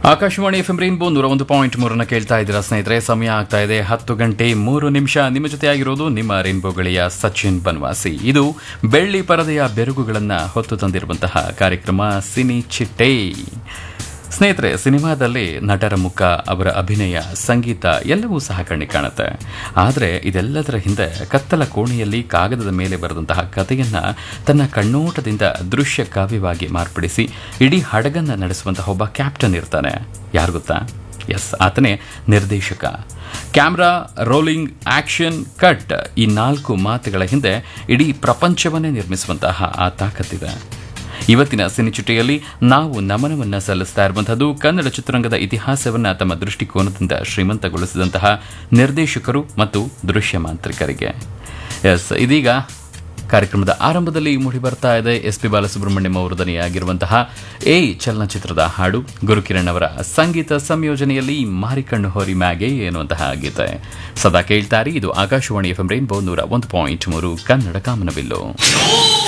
Akashvani F M rainbow ನೂರ ಒಂದು point ಮೂರನ್ನ ಕೇಳ್ತಾ ಇದ್ದೀರಾ ಸ್ನೇಹಿತರೆ ಸಮಯ ಆಗ್ತಾ ಇದೆ ಹತ್ತು ಗಂಟೆ ಮೂರು ನಿಮಿಷ ನಿಮ್ಮ ಜೊತೆ ಆಗಿರೋದು ನಿಮ್ಮ ರೈನ್ಬೋ ಗೆಳೆಯ ಸಚಿನ್ ಬನ್ವಾಸಿ ಇದು ಬೆಳ್ಳಿ ಪರದೆಯ ಬೆರಗುಗಳನ್ನ ಹೊತ್ತು ತಂದಿರುವಂತಹ ಕಾರ್ಯಕ್ರಮ ಸಿನಿ ಚಿಟ್ಟೆ ಸ್ನೇಹಿತರೆ ಸಿನಿಮಾದಲ್ಲಿ ನಟರ ಮುಖ ಅವರ ಅಭಿನಯ ಸಂಗೀತ ಎಲ್ಲವೂ ಸಹ ಕಣ್ಣಿಗೆ ಕಾಣುತ್ತೆ ಆದರೆ ಇದೆಲ್ಲದರ ಹಿಂದೆ ಕತ್ತಲ ಕೋಣೆಯಲ್ಲಿ ಕಾಗದದ ಮೇಲೆ ಬರೆದಂತಹ ಕಥೆಯನ್ನ ತನ್ನ ಕಣ್ಣೋಟದಿಂದ ದೃಶ್ಯ ಕಾವ್ಯವಾಗಿ ಮಾರ್ಪಡಿಸಿ ಇಡೀ ಹಡಗನ್ನ ನಡೆಸುವಂತಹ ಒಬ್ಬ ಕ್ಯಾಪ್ಟನ್ ಇರ್ತಾನೆ ಯಾರು ಗೊತ್ತಾ ಎಸ್ ಆತನೇ ನಿರ್ದೇಶಕ ಕ್ಯಾಮ್ರಾ ರೋಲಿಂಗ್ ಆಕ್ಷನ್ ಕಟ್ ಈ ನಾಲ್ಕು ಮಾತುಗಳ ಹಿಂದೆ ಇಡೀ ಪ್ರಪಂಚವನ್ನೇ ನಿರ್ಮಿಸುವಂತಹ ಆ ತಾಕತ್ತಿದೆ ಇವತ್ತಿನ ಸಿನಿಚಿಟೆಯಲ್ಲಿ ನಾವು ನಮನವನ್ನ ಸಲ್ಲಿಸ್ತಾ ಇರುವಂತಹದ್ದು ಕನ್ನಡ ಚಿತ್ರರಂಗದ ಇತಿಹಾಸವನ್ನ ತಮ್ಮ ದೃಷ್ಟಿಕೋನದಿಂದ ಶ್ರೀಮಂತಗೊಳಿಸಿದಂತಹ ನಿರ್ದೇಶಕರು ಮತ್ತು ದೃಶ್ಯ ಮಾಂತ್ರಿಕರಿಗೆ ಎಸ್ ಇದೀಗ ಕಾರ್ಯಕ್ರಮದ ಆರಂಭದಲ್ಲಿ ಮೂಡಿ ಬರ್ತಾ ಇದೆ ಎಸ್ ಪಿ ಬಾಲಸುಬ್ರಹ್ಮಣ್ಯಂ ಅವರು ದನಿಯಾಗಿರುವಂತಹ ಎ ಚಲನಚಿತ್ರದ ಹಾಡು ಗುರುಕಿರಣ್ ಅವರ ಸಂಗೀತ ಸಂಯೋಜನೆಯಲ್ಲಿ ಮಾರಿಕಣ್ಣು ಹೋರಿ ಮ್ಯಾಗೆ ಎನ್ನುವಂತಹ ಗೀತೆ ಸದಾ ಕೇಳ್ತಾರೆ ಇದು ಆಕಾಶವಾಣಿ ಎಫ್ ಎಂ ರೈನ್ಬೋ ನೂರ ಒಂದು ಪಾಯಿಂಟ್ ಮೂರು ಕನ್ನಡ ಕಾಮನಬಿಲ್ಲು